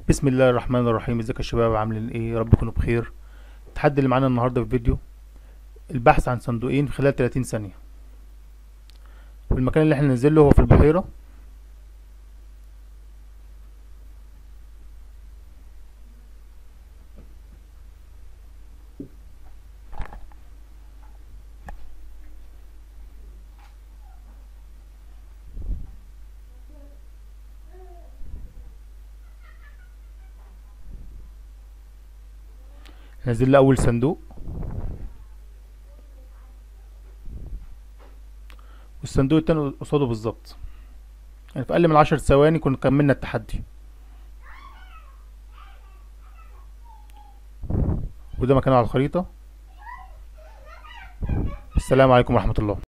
بسم الله الرحمن الرحيم ازيك يا شباب عاملين ايه يا رب تكونوا بخير التحدي اللي معانا النهارده في الفيديو البحث عن صندوقين في خلال 30 ثانية والمكان اللي احنا ننزل له هو في البحيرة نزل لي اول صندوق والصندوق التاني قصاده بالظبط يعني في اقل من عشر ثواني كنا كملنا التحدي وده مكانه على الخريطة السلام عليكم ورحمة الله